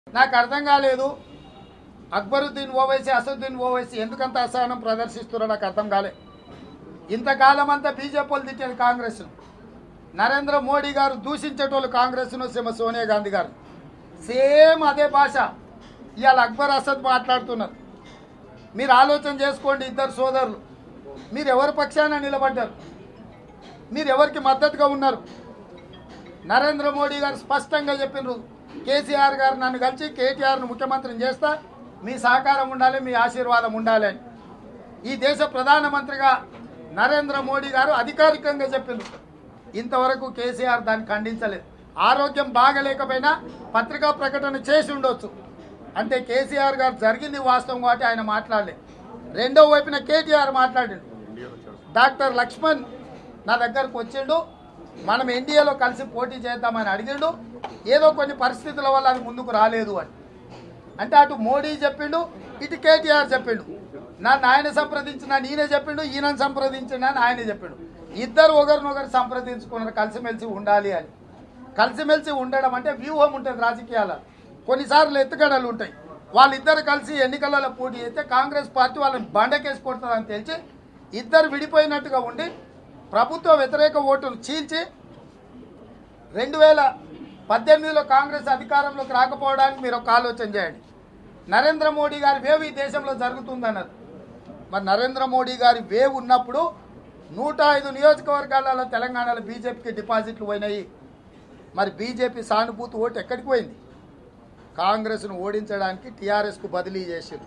నాకు అర్థం కాలేదు అక్బరుద్దీన్ ఓవైసీ అసదుద్దీన్ ఓవైసీ ఎందుకంత అసహనం ప్రదర్శిస్తున్నారో నాకు అర్థం కాలే ఇంతకాలం అంతా బీజేపీ వాళ్ళు తిట్టేది కాంగ్రెస్ నరేంద్ర మోడీ గారు దూషించేటోళ్ళు కాంగ్రెస్ను శ్రీమ సోనియా గాంధీ గారు సేమ్ అదే భాష ఇవాళ అక్బర్ అసద్ మాట్లాడుతున్నారు మీరు ఆలోచన చేసుకోండి ఇద్దరు సోదరులు మీరు ఎవరి పక్షాన నిలబడ్డారు మీరు ఎవరికి మద్దతుగా ఉన్నారు నరేంద్ర మోడీ గారు స్పష్టంగా చెప్పినారు కేసీఆర్ గారు నన్ను కలిసి కేటీఆర్ను ముఖ్యమంత్రిని చేస్తా మీ సహకారం ఉండాలి మీ ఆశీర్వాదం ఉండాలి అని ఈ దేశ ప్రధానమంత్రిగా నరేంద్ర మోడీ గారు అధికారికంగా చెప్పిండ్రు ఇంతవరకు కేసీఆర్ దాన్ని ఖండించలేదు ఆరోగ్యం బాగలేకపోయినా పత్రికా ప్రకటన చేసి ఉండొచ్చు అంటే కేసీఆర్ గారు జరిగింది వాస్తవం కాబట్టి ఆయన మాట్లాడలేదు రెండో వైపున కేటీఆర్ మాట్లాడిండు డాక్టర్ లక్ష్మణ్ నా దగ్గరకు వచ్చిండు మనం ఎన్డీఏలో కలిసి పోటీ చేద్దామని అడిగిండు ఏదో కొన్ని పరిస్థితుల వల్ల అది ముందుకు రాలేదు అని అంటే అటు మోడీ చెప్పిండు ఇటు కేటీఆర్ చెప్పిండు నన్ను ఆయన సంప్రదించిన ఈయన చెప్పిండు ఈయన సంప్రదించిన అని ఆయన చెప్పిండు ఇద్దరు ఒకరినొకరు సంప్రదించుకున్నారు కలిసిమెలిసి ఉండాలి అని కలిసిమెలిసి ఉండడం అంటే వ్యూహం ఉంటుంది రాజకీయాల కొన్నిసార్లు ఎత్తుగడలు ఉంటాయి వాళ్ళిద్దరు కలిసి ఎన్నికలలో పోటీ చేస్తే కాంగ్రెస్ పార్టీ వాళ్ళని బండకేసి కొడుతుందని తెలిసి ఇద్దరు విడిపోయినట్టుగా ఉండి ప్రభుత్వ వ్యతిరేక ఓటును చీల్చి రెండు వేల పద్దెనిమిదిలో కాంగ్రెస్ అధికారంలోకి రాకపోవడానికి మీరు ఒక ఆలోచన చేయండి నరేంద్ర మోడీ గారి వేవ్ ఈ దేశంలో జరుగుతుందన్నారు మరి నరేంద్ర మోడీ గారి వేవ్ ఉన్నప్పుడు నూట ఐదు నియోజకవర్గాలలో తెలంగాణలో బీజేపీకి డిపాజిట్లు పోయినాయి మరి బీజేపీ సానుభూతి ఓటు ఎక్కడికి పోయింది కాంగ్రెస్ను ఓడించడానికి టీఆర్ఎస్కు బదిలీ చేసింది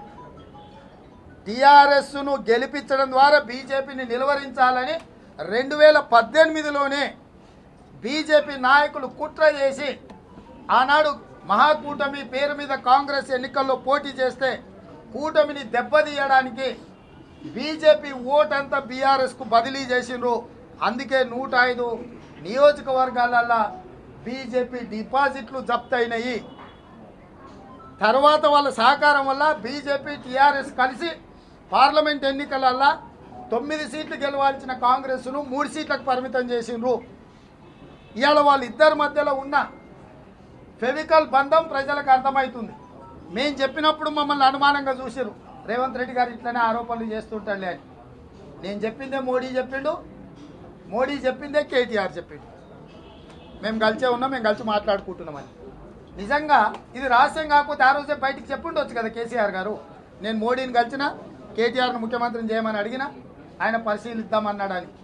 టీఆర్ఎస్ను గెలిపించడం ద్వారా బీజేపీని నిలువరించాలని రెండు వేల పద్దెనిమిదిలోనే బీజేపీ నాయకులు కుట్ర చేసి ఆనాడు మహాకూటమి పేరు మీద కాంగ్రెస్ ఎన్నికల్లో పోటీ చేస్తే కూటమిని దెబ్బతీయడానికి బీజేపీ ఓటంతా బీఆర్ఎస్కు బదిలీ చేసిండ్రు అందుకే నూట ఐదు నియోజకవర్గాలల్లో బీజేపీ డిపాజిట్లు జప్తయినాయి తర్వాత వాళ్ళ సహకారం వల్ల బీజేపీ టీఆర్ఎస్ కలిసి పార్లమెంట్ ఎన్నికలల్లో తొమ్మిది సీట్లు గెలవాల్సిన కాంగ్రెస్ను మూడు సీట్లకు పరిమితం చేసిండ్రు ఇవాళ వాళ్ళిద్దరి మధ్యలో ఉన్న ఫెవికల్ బంధం ప్రజలకు అర్థమవుతుంది మేము చెప్పినప్పుడు మమ్మల్ని అనుమానంగా చూసిరు రేవంత్ రెడ్డి గారు ఇట్లనే ఆరోపణలు చేస్తుంటాడులే అని నేను చెప్పిందే మోడీ చెప్పిండు మోడీ చెప్పిందే కేటీఆర్ చెప్పిండు మేము కలిసే ఉన్నాం మేము కలిసి మాట్లాడుకుంటున్నామని నిజంగా ఇది రహస్యం కాకపోతే ఆ రోజే బయటికి చెప్పుండొచ్చు కదా కేసీఆర్ గారు నేను మోడీని కలిసిన కేటీఆర్ను ముఖ్యమంత్రిని చేయమని అడిగినా ఆయన పరిశీలిద్దామన్నాడని